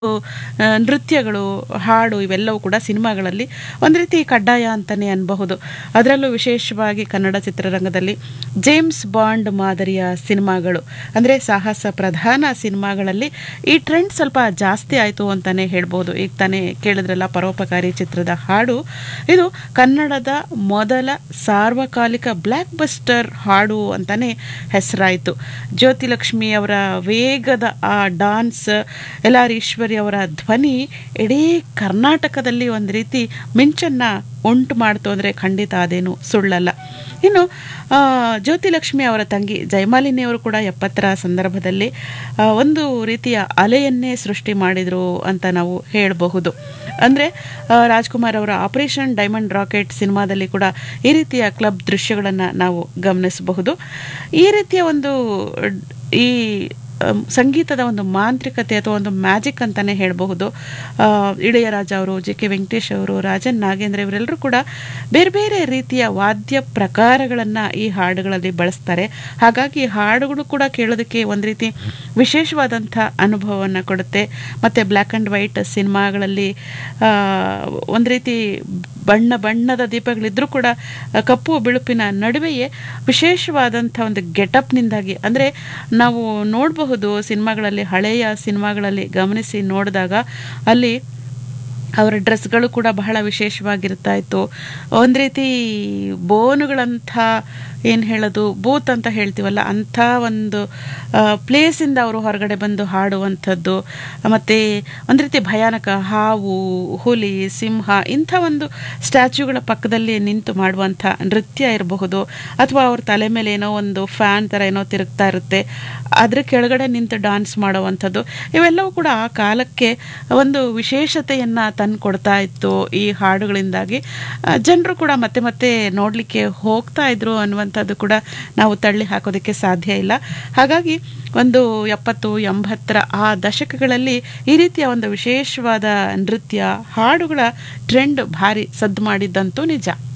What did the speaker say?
ಆ, ನೃತ್ಯಗಳು ಹಾಡು ಇವೆಲ್ಲವೂ ಕೂಡ ಸಿನಿಮಾಗಳಲ್ಲಿ ಒಂದು ರೀತಿ ಕಡ್ಡಾಯ ಅಂತಲೇ ಅನ್ಬಹುದು ಅದರಲ್ಲೂ ವಿಶೇಷವಾಗಿ ಕನ್ನಡ ಚಿತ್ರರಂಗದಲ್ಲಿ ಜೇಮ್ಸ್ ಬಾಂಡ್ ಮಾದರಿಯ ಸಿನಿಮಾಗಳು ಅಂದರೆ ಸಾಹಸ ಪ್ರಧಾನ ಸಿನಿಮಾಗಳಲ್ಲಿ ಈ ಟ್ರೆಂಡ್ ಸ್ವಲ್ಪ ಜಾಸ್ತಿ ಆಯಿತು ಅಂತಲೇ ಹೇಳ್ಬೋದು ಈಗ ತಾನೇ ಕೇಳಿದ್ರಲ್ಲ ಪರೋಪಕಾರಿ ಚಿತ್ರದ ಹಾಡು ಇದು ಕನ್ನಡದ ಮೊದಲ ಸಾರ್ವಕಾಲಿಕ ಬ್ಲ್ಯಾಕ್ ಬಸ್ಟರ್ ಹಾಡು ಅಂತಲೇ ಹೆಸರಾಯಿತು ಜ್ಯೋತಿಲಕ್ಷ್ಮಿ ಅವರ ವೇಗದ ಆ ಡಾನ್ಸ್ ಎಲ್ ಆರ್ ಈಶ್ವರಿ ಅವರ ಧ್ವನಿ ಇಡೀ ಕರ್ನಾಟಕದಲ್ಲಿ ಒಂದು ರೀತಿ ಮಿಂಚನ್ನು ಉಂಟು ಮಾಡ್ತು ಅಂದರೆ ಖಂಡಿತ ಅದೇನು ಸುಳ್ಳಲ್ಲ ಇನ್ನು ಆ, ಜ್ಯೋತಿಲಕ್ಷ್ಮಿ ಅವರ ತಂಗಿ ಜಯಮಾಲಿನಿ ಅವರು ಕೂಡ ಎಪ್ಪತ್ತರ ಸಂದರ್ಭದಲ್ಲಿ ಆ, ಒಂದು ರೀತಿಯ ಅಲೆಯನ್ನೇ ಸೃಷ್ಟಿ ಮಾಡಿದರು ಅಂತ ನಾವು ಹೇಳಬಹುದು ಅಂದರೆ ರಾಜ್ಕುಮಾರ್ ಅವರ ಆಪರೇಷನ್ ಡೈಮಂಡ್ ರಾಕೆಟ್ ಸಿನಿಮಾದಲ್ಲಿ ಕೂಡ ಈ ರೀತಿಯ ಕ್ಲಬ್ ದೃಶ್ಯಗಳನ್ನು ನಾವು ಗಮನಿಸಬಹುದು ಈ ರೀತಿಯ ಒಂದು ಈ ಅಮ್, ಸಂಗೀತದ ಒಂದು ಮಾಂತ್ರಿಕತೆ ಅಥವಾ ಒಂದು ಮ್ಯಾಜಿಕ್ ಅಂತಲೇ ಹೇಳಬಹುದು ಆ, ಇಳೆಯರಾಜ ಅವರು ಜೆ ಕೆ ವೆಂಕಟೇಶ್ ಅವರು ರಾಜನ್ ನಾಗೇಂದ್ರ ಇವರೆಲ್ಲರೂ ಕೂಡ ಬೇರೆ ಬೇರೆ ರೀತಿಯ ವಾದ್ಯ ಪ್ರಕಾರಗಳನ್ನು ಈ ಹಾಡುಗಳಲ್ಲಿ ಬಳಸ್ತಾರೆ ಹಾಗಾಗಿ ಹಾಡುಗಳು ಕೂಡ ಕೇಳೋದಕ್ಕೆ ಒಂದು ರೀತಿ ವಿಶೇಷವಾದಂಥ ಅನುಭವವನ್ನು ಕೊಡುತ್ತೆ ಮತ್ತು ಬ್ಲ್ಯಾಕ್ ಆ್ಯಂಡ್ ವೈಟ್ ಸಿನಿಮಾಗಳಲ್ಲಿ ಒಂದು ರೀತಿ ಬಣ್ಣ ಬಣ್ಣದ ದೀಪಗಳಿದ್ರೂ ಕೂಡ ಆ, ಕಪ್ಪು ಬಿಳುಪಿನ ನಡುವೆಯೇ ವಿಶೇಷವಾದಂಥ ಒಂದು ಗೆಟಪ್ನಿಂದಾಗಿ ಅಂದರೆ ನಾವು ನೋಡಬಹುದು ಸಿನಿಮಾಗಳಲ್ಲಿ ಹಳೆಯ ಸಿನಿಮಾಗಳಲ್ಲಿ ಗಮನಿಸಿ ನೋಡಿದಾಗ ಅಲ್ಲಿ ಅವರ ಡ್ರೆಸ್ಗಳು ಕೂಡ ಬಹಳ ವಿಶೇಷವಾಗಿರ್ತಾ ಇತ್ತು ಒಂದು ರೀತಿ ಬೋನುಗಳಂಥ ಏನು ಹೇಳೋದು ಬೂತ್ ಅಂತ ಹೇಳ್ತೀವಲ್ಲ ಅಂಥ ಒಂದು ಪ್ಲೇಸಿಂದ ಅವರು ಹೊರಗಡೆ ಬಂದು ಹಾಡುವಂಥದ್ದು ಮತ್ತು ಒಂದು ರೀತಿ ಭಯಾನಕ ಹಾವು ಹುಲಿ ಸಿಂಹ ಇಂಥ ಒಂದು ಸ್ಟ್ಯಾಚ್ಯೂಗಳ ಪಕ್ಕದಲ್ಲಿ ನಿಂತು ಮಾಡುವಂಥ ನೃತ್ಯ ಇರಬಹುದು ಅಥವಾ ಅವ್ರ ತಲೆ ಮೇಲೆ ಏನೋ ಒಂದು ಫ್ಯಾನ್ ಥರ ಏನೋ ತಿರುಗ್ತಾ ಇರುತ್ತೆ ಅದ್ರ ಕೆಳಗಡೆ ನಿಂತು ಡಾನ್ಸ್ ಮಾಡುವಂಥದ್ದು ಇವೆಲ್ಲವೂ ಕೂಡ ಆ ಕಾಲಕ್ಕೆ ಒಂದು ವಿಶೇಷತೆಯನ್ನು ತಂದು ಕೊಡ್ತಾ ಇತ್ತು ಈ ಹಾಡುಗಳಿಂದಾಗಿ ಜನರು ಕೂಡ ಮತ್ತೆ ಮತ್ತೆ ನೋಡಲಿಕ್ಕೆ ಹೋಗ್ತಾ ಇದ್ರು ಅನ್ನುವಂಥದ್ದು ಕೂಡ ನಾವು ತಳ್ಳಿ ಹಾಕೋದಕ್ಕೆ ಸಾಧ್ಯ ಇಲ್ಲ ಹಾಗಾಗಿ ಒಂದು ಎಪ್ಪತ್ತು ಎಂಬತ್ತರ ಆ ದಶಕಗಳಲ್ಲಿ ಈ ರೀತಿಯ ಒಂದು ವಿಶೇಷವಾದ ನೃತ್ಯ ಹಾಡುಗಳ ಟ್ರೆಂಡ್ ಭಾರಿ ಸದ್ದು ಮಾಡಿದ್ದಂತೂ ನಿಜ